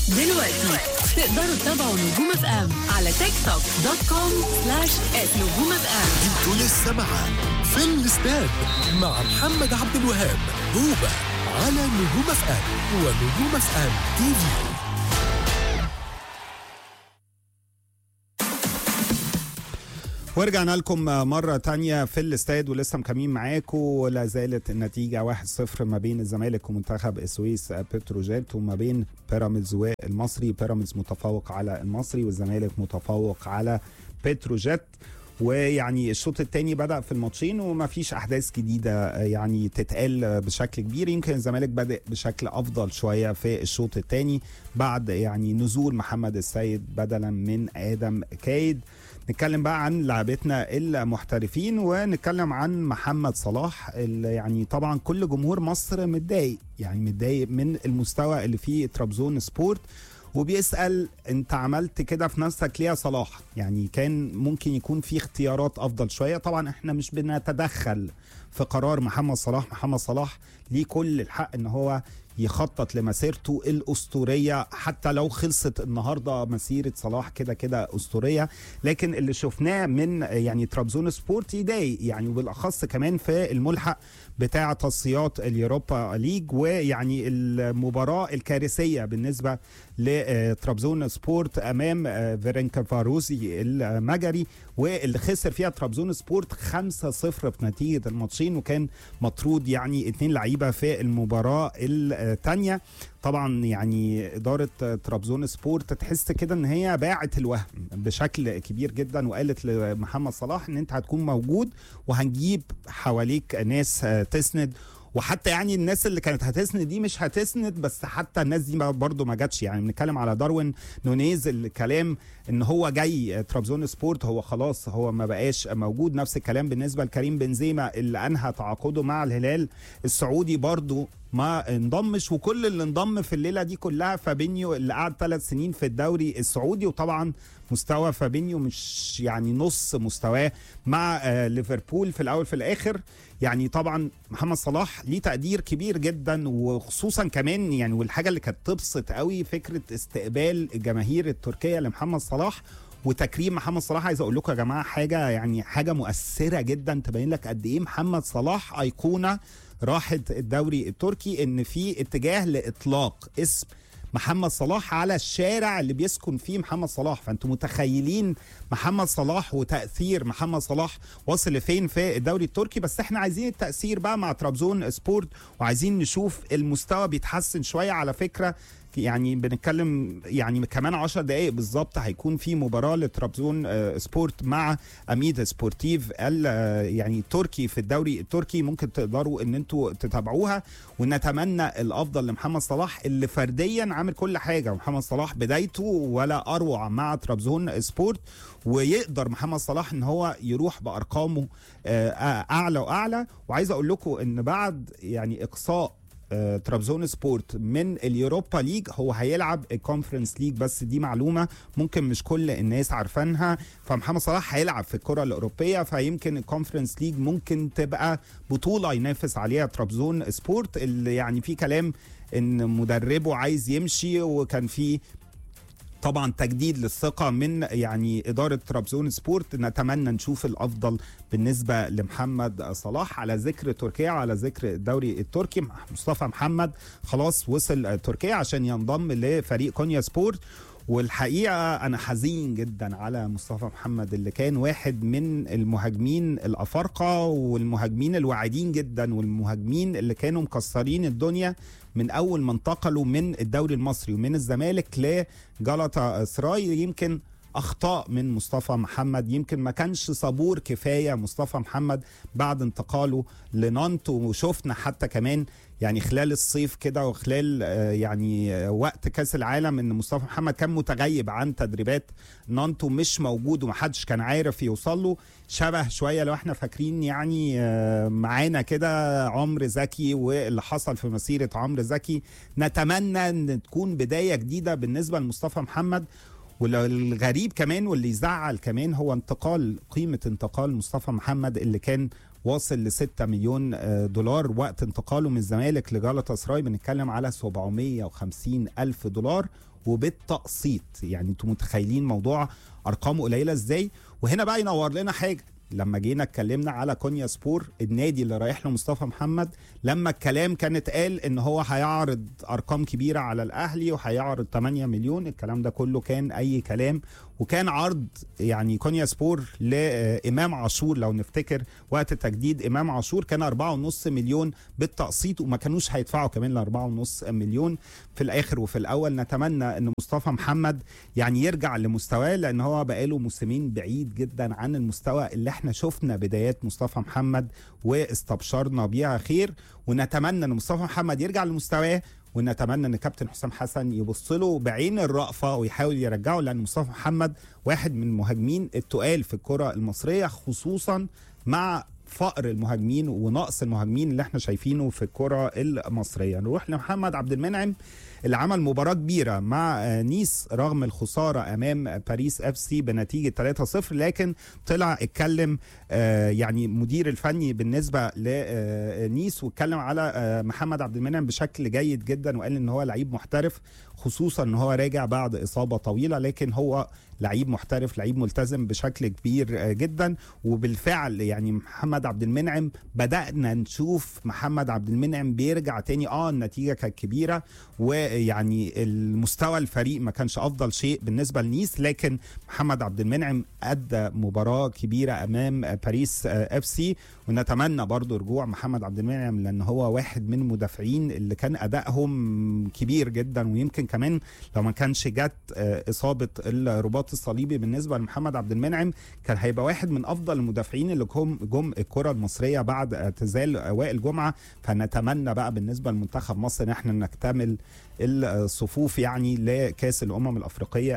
دلوقتي تقدروا تتابعوا نجوم اف ام على تيك توك دوت كوم سلاش نجوم اف ام انتوا لسه معاه في الاستاد مع محمد عبد الوهاب هوبا على نجوم اف ام ونجوم اف ام تي في ورجعنا لكم مرة تانية في الاستاد ولسه مكملين معاكم ولا زالت النتيجة 1-0 ما بين الزمالك ومنتخب السويس بتروجيت وما بين بيراميدز والمصري بيراميدز متفوق على المصري والزمالك متفوق على بتروجيت ويعني الشوط الثاني بدا في الماتشين وما فيش احداث جديده يعني تتقال بشكل كبير يمكن الزمالك بدا بشكل افضل شويه في الشوط الثاني بعد يعني نزول محمد السيد بدلا من ادم كايد نتكلم بقى عن لعبتنا المحترفين ونتكلم عن محمد صلاح اللي يعني طبعا كل جمهور مصر متضايق يعني متضايق من المستوى اللي فيه ترابزون سبورت وبيسأل انت عملت كده في نفسك ليه يا صلاح يعني كان ممكن يكون في اختيارات افضل شوية طبعا احنا مش بنتدخل في قرار محمد صلاح محمد صلاح ليه كل الحق ان هو يخطط لمسيرته الاسطوريه حتى لو خلصت النهارده مسيره صلاح كده كده اسطوريه لكن اللي شفناه من يعني ترابزون سبورت يضايق يعني وبالاخص كمان في الملحق بتاع تصفيات اليوروبا ليج ويعني المباراه الكارثيه بالنسبه لترابزون سبورت امام فيرينكا فاروسي المجري واللي خسر فيها ترابزون سبورت 5-0 في نتيجه الماتشين وكان مطرود يعني اثنين لعيبه في المباراه الثانيه طبعا يعني اداره ترابزون سبورت تحس كده ان هي باعت الوهم بشكل كبير جدا وقالت لمحمد صلاح ان انت هتكون موجود وهنجيب حواليك ناس تسند وحتى يعني الناس اللي كانت هتسند دي مش هتسند بس حتى الناس دي برضه ما جاتش يعني بنتكلم على داروين نونيز الكلام ان هو جاي ترابزون سبورت هو خلاص هو ما بقاش موجود نفس الكلام بالنسبه لكريم بنزيما اللي انهى تعاقده مع الهلال السعودي برضه ما انضمش وكل اللي انضم في الليله دي كلها فابينيو اللي قعد ثلاث سنين في الدوري السعودي وطبعا مستوى فابينيو مش يعني نص مستواه مع آه ليفربول في الاول في الاخر يعني طبعا محمد صلاح ليه تقدير كبير جدا وخصوصا كمان يعني والحاجه اللي كانت تبسط قوي فكره استقبال الجماهير التركيه لمحمد صلاح وتكريم محمد صلاح عايز اقول لكم يا جماعه حاجه يعني حاجه مؤثره جدا تبين لك قد ايه محمد صلاح ايقونه راحت الدوري التركي ان في اتجاه لاطلاق اسم محمد صلاح على الشارع اللي بيسكن فيه محمد صلاح فانتم متخيلين محمد صلاح وتاثير محمد صلاح وصل لفين في الدوري التركي بس احنا عايزين التاثير بقى مع ترابزون سبورت وعايزين نشوف المستوى بيتحسن شويه على فكره يعني بنتكلم يعني كمان 10 دقائق بالظبط هيكون في مباراه لترابزون سبورت مع اميد سبورتيف يعني التركي في الدوري التركي ممكن تقدروا ان انتوا تتابعوها ونتمنى الافضل لمحمد صلاح اللي فرديا عامل كل حاجه محمد صلاح بدايته ولا اروع مع ترابزون سبورت ويقدر محمد صلاح ان هو يروح بارقامه اعلى واعلى وعايز اقول لكم ان بعد يعني اقصاء ترابزون سبورت من اليوروبا ليج هو هيلعب الكونفرنس ليج بس دي معلومه ممكن مش كل الناس عارفينها فمحمد صلاح هيلعب في الكره الاوروبيه فيمكن الكونفرنس ليج ممكن تبقى بطوله ينافس عليها ترابزون سبورت اللي يعني في كلام ان مدربه عايز يمشي وكان في طبعا تجديد للثقة من يعني إدارة ترابزون سبورت نتمنى نشوف الأفضل بالنسبة لمحمد صلاح على ذكر تركيا على ذكر الدوري التركي مصطفى محمد خلاص وصل تركيا عشان ينضم لفريق كونيا سبورت والحقيقه انا حزين جدا على مصطفى محمد اللي كان واحد من المهاجمين الافارقه والمهاجمين الواعدين جدا والمهاجمين اللي كانوا مكسرين الدنيا من اول ما انتقلوا من الدوري المصري ومن الزمالك لجلطة سراي يمكن اخطاء من مصطفى محمد يمكن ما كانش صبور كفايه مصطفى محمد بعد انتقاله لنانت وشفنا حتى كمان يعني خلال الصيف كده وخلال يعني وقت كاس العالم ان مصطفى محمد كان متغيب عن تدريبات نانتو مش موجود ومحدش كان عارف يوصل له شبه شويه لو احنا فاكرين يعني معانا كده عمرو زكي واللي حصل في مسيره عمرو زكي نتمنى ان تكون بدايه جديده بالنسبه لمصطفى محمد والغريب كمان واللي يزعل كمان هو انتقال قيمه انتقال مصطفى محمد اللي كان واصل ل 6 مليون آه، دولار وقت انتقاله من الزمالك لجالاتا سراي بنتكلم على 750 الف دولار وبالتقسيط يعني انتوا متخيلين موضوع ارقامه قليله ازاي وهنا بقى ينور لنا حاجه لما جينا اتكلمنا على كونيا سبور النادي اللي رايح له مصطفى محمد لما الكلام كان اتقال ان هو هيعرض ارقام كبيره على الاهلي وهيعرض 8 مليون الكلام ده كله كان اي كلام وكان عرض يعني كونيا سبور لامام عاشور لو نفتكر وقت تجديد امام عاشور كان 4.5 مليون بالتقسيط وما كانوش هيدفعوا كمان ل 4.5 مليون في الاخر وفي الاول نتمنى ان مصطفى محمد يعني يرجع لمستواه لان هو بقاله موسمين بعيد جدا عن المستوى اللي احنا شفنا بدايات مصطفى محمد واستبشرنا بيها خير ونتمنى ان مصطفى محمد يرجع لمستواه ونتمنى ان كابتن حسام حسن يبص له بعين الرأفة ويحاول يرجعه لان مصطفى محمد واحد من المهاجمين التقال في الكرة المصرية خصوصا مع فقر المهاجمين ونقص المهاجمين اللي احنا شايفينه في الكرة المصرية نروح لمحمد عبد المنعم اللي عمل مباراة كبيرة مع آه، نيس رغم الخسارة أمام باريس اف سي بنتيجة 3-0 لكن طلع اتكلم آه، يعني مدير الفني بالنسبة لنيس واتكلم على آه، محمد عبد المنعم بشكل جيد جدا وقال ان هو لعيب محترف خصوصا ان هو راجع بعد اصابة طويلة لكن هو لعيب محترف لعيب ملتزم بشكل كبير آه، جدا وبالفعل يعني محمد عبد المنعم بدأنا نشوف محمد عبد المنعم بيرجع تاني اه النتيجة كانت كبيرة ويعني المستوى الفريق ما كانش افضل شيء بالنسبة لنيس لكن محمد عبد المنعم ادى مباراة كبيرة امام آه، باريس آه، اف سي ونتمنى برضو رجوع محمد عبد المنعم لان هو واحد من المدافعين اللي كان ادائهم كبير جدا ويمكن كمان لو ما كانش جت آه، اصابه الرباط الصليبي بالنسبه لمحمد عبد المنعم كان هيبقى واحد من افضل المدافعين اللي جم جم الكره المصريه بعد اعتزال وائل جمعه فنتمنى بقى بالنسبه لمنتخب مصر ان احنا نكتمل الصفوف يعني لكاس الامم الافريقيه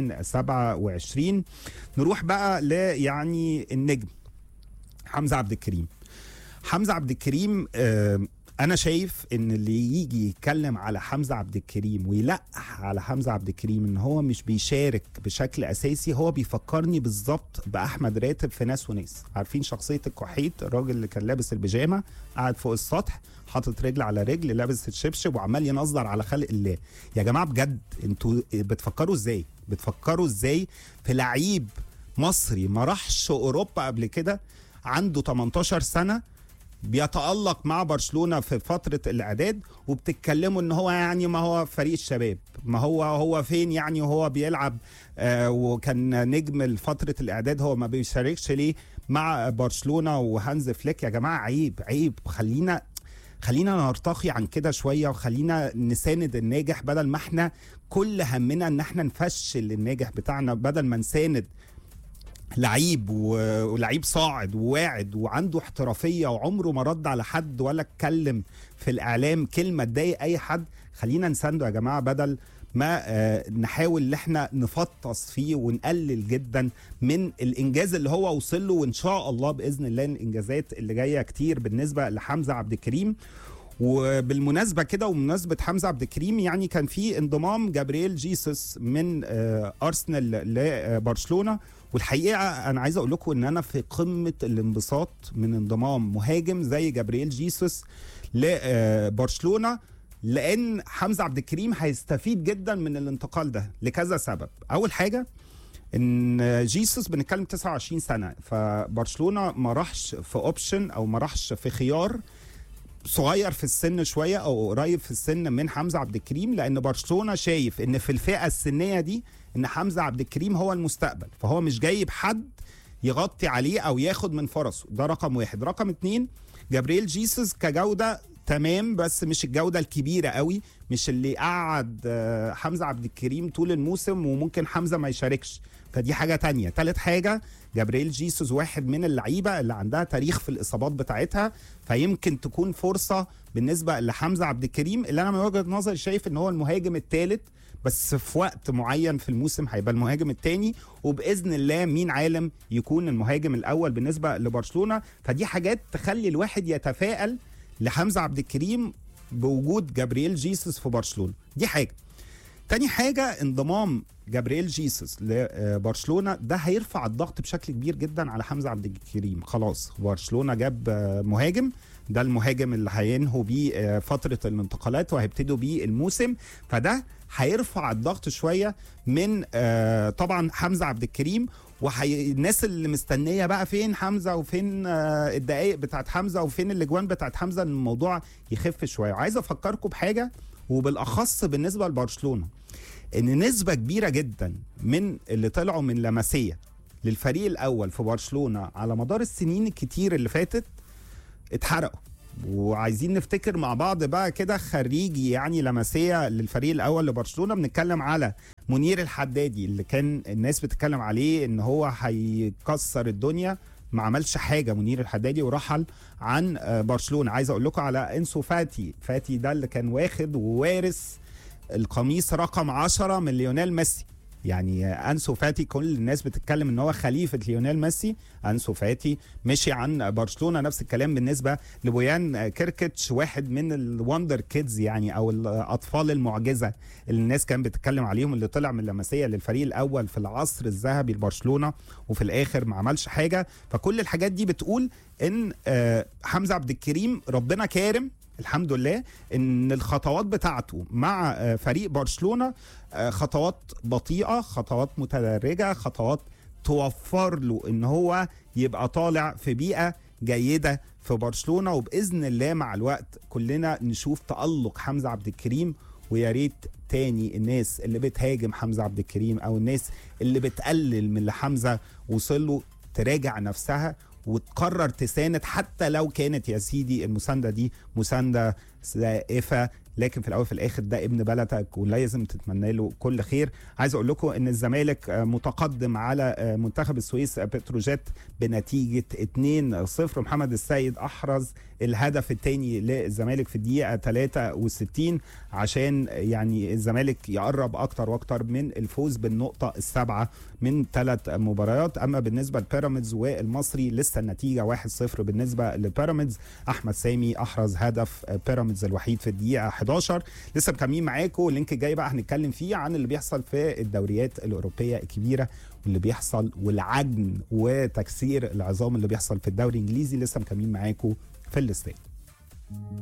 2027 نروح بقى ل يعني النجم حمزه عبد الكريم حمزه عبد الكريم آه انا شايف ان اللي يجي يتكلم على حمزه عبد الكريم ويلقح على حمزه عبد الكريم ان هو مش بيشارك بشكل اساسي هو بيفكرني بالظبط باحمد راتب في ناس وناس عارفين شخصيه الكحيت الراجل اللي كان لابس البيجامه قاعد فوق السطح حاطط رجل على رجل لابس الشبشب وعمال ينظر على خلق الله يا جماعه بجد انتوا بتفكروا ازاي بتفكروا ازاي في لعيب مصري ما راحش اوروبا قبل كده عنده 18 سنه بيتألق مع برشلونة في فترة الإعداد وبتتكلموا إن هو يعني ما هو فريق الشباب ما هو هو فين يعني وهو بيلعب آه وكان نجم لفترة الإعداد هو ما بيشاركش ليه مع برشلونة وهانز فليك يا جماعة عيب عيب خلينا خلينا نرتقي عن كده شويه وخلينا نساند الناجح بدل ما احنا كل همنا ان احنا نفشل الناجح بتاعنا بدل ما نساند لعيب و- ولعيب صاعد وواعد وعنده احترافيه وعمره ما رد على حد ولا اتكلم في الاعلام كلمه تضايق اي حد خلينا نسانده يا جماعه بدل ما آه، نحاول ان احنا نفطس فيه ونقلل جدا من الانجاز اللي هو وصل له وان شاء الله باذن الله الانجازات اللي جايه كتير بالنسبه لحمزه عبد الكريم وبالمناسبه كده ومناسبه حمزه عبد الكريم يعني كان في انضمام جابرييل جيسوس من آه، ارسنال لبرشلونه والحقيقه انا عايز اقول لكم ان انا في قمه الانبساط من انضمام مهاجم زي جابرييل جيسوس لبرشلونه لان حمزه عبد الكريم هيستفيد جدا من الانتقال ده لكذا سبب اول حاجه ان جيسوس بنتكلم 29 سنه فبرشلونه ما راحش في اوبشن او ما راحش في خيار صغير في السن شويه او قريب في السن من حمزه عبد الكريم لان برشلونه شايف ان في الفئه السنيه دي ان حمزه عبد الكريم هو المستقبل فهو مش جايب حد يغطي عليه او ياخد من فرصه ده رقم واحد رقم اتنين جابرييل جيسوس كجوده تمام بس مش الجوده الكبيره قوي مش اللي قعد آه، حمزه عبد الكريم طول الموسم وممكن حمزه ما يشاركش فدي حاجه تانية تالت حاجه جابرييل جيسوس واحد من اللعيبه اللي عندها تاريخ في الاصابات بتاعتها فيمكن تكون فرصه بالنسبه لحمزه عبد الكريم اللي انا من وجهه نظري شايف ان هو المهاجم الثالث بس في وقت معين في الموسم هيبقى المهاجم الثاني وباذن الله مين عالم يكون المهاجم الاول بالنسبه لبرشلونه فدي حاجات تخلي الواحد يتفائل لحمزه عبد الكريم بوجود جابرييل جيسوس في برشلونه دي حاجه تاني حاجه انضمام جابرييل جيسوس لبرشلونه ده هيرفع الضغط بشكل كبير جدا على حمزه عبد الكريم خلاص برشلونه جاب آه، مهاجم ده المهاجم اللي هينهوا بيه آه، فتره الانتقالات وهيبتدوا بيه الموسم فده هيرفع الضغط شويه من آه، طبعا حمزه عبد الكريم وحي... الناس اللي مستنيه بقى فين حمزه وفين آه، الدقائق بتاعت حمزه وفين الاجوان بتاعت حمزه ان الموضوع يخف شويه وعايز افكركم بحاجه وبالاخص بالنسبه لبرشلونه ان نسبه كبيره جدا من اللي طلعوا من لمسيه للفريق الاول في برشلونه على مدار السنين الكتير اللي فاتت اتحرقوا وعايزين نفتكر مع بعض بقى كده خريجي يعني لمسيه للفريق الاول لبرشلونه بنتكلم على منير الحدادي اللي كان الناس بتتكلم عليه ان هو هيكسر الدنيا ما عملش حاجه منير الحدادي ورحل عن آه، برشلونه عايز اقول لكم على انسو فاتي فاتي ده اللي كان واخد ووارث القميص رقم 10 من ليونيل ميسي يعني انسو فاتي كل الناس بتتكلم ان هو خليفه ليونيل ميسي انسو فاتي مشي عن برشلونه نفس الكلام بالنسبه لبويان كيركيتش واحد من الوندر كيدز يعني او الاطفال المعجزه اللي الناس كانت بتتكلم عليهم اللي طلع من لمسيه للفريق الاول في العصر الذهبي لبرشلونه وفي الاخر ما عملش حاجه فكل الحاجات دي بتقول ان آه، حمزه عبد الكريم ربنا كارم الحمد لله ان الخطوات بتاعته مع آه، فريق برشلونه آه، خطوات بطيئه خطوات متدرجه خطوات توفر له ان هو يبقى طالع في بيئه جيده في برشلونه وباذن الله مع الوقت كلنا نشوف تالق حمزه عبد الكريم ويا ريت تاني الناس اللي بتهاجم حمزه عبد الكريم او الناس اللي بتقلل من اللي حمزه وصل له تراجع نفسها وتقرر تساند حتى لو كانت يا سيدي المسانده دي مسانده زائفه لكن في الاول في الاخر ده ابن بلدك ولازم تتمنى له كل خير عايز اقول لكم ان الزمالك آه، متقدم على آه، منتخب السويس آه، بتروجيت بنتيجه 2-0 محمد السيد احرز الهدف الثاني للزمالك في الدقيقه 63 عشان يعني الزمالك يقرب اكتر واكتر من الفوز بالنقطه السابعه من ثلاث مباريات اما بالنسبه لبيراميدز والمصري لسه النتيجه 1-0 بالنسبه لبيراميدز احمد سامي احرز هدف بيراميدز الوحيد في الدقيقه 11 لسه مكملين معاكم اللينك الجاي بقى هنتكلم فيه عن اللي بيحصل في الدوريات الاوروبيه الكبيره واللي بيحصل والعجن وتكسير العظام اللي بيحصل في الدوري الانجليزي لسه مكملين معاكم في الاستاد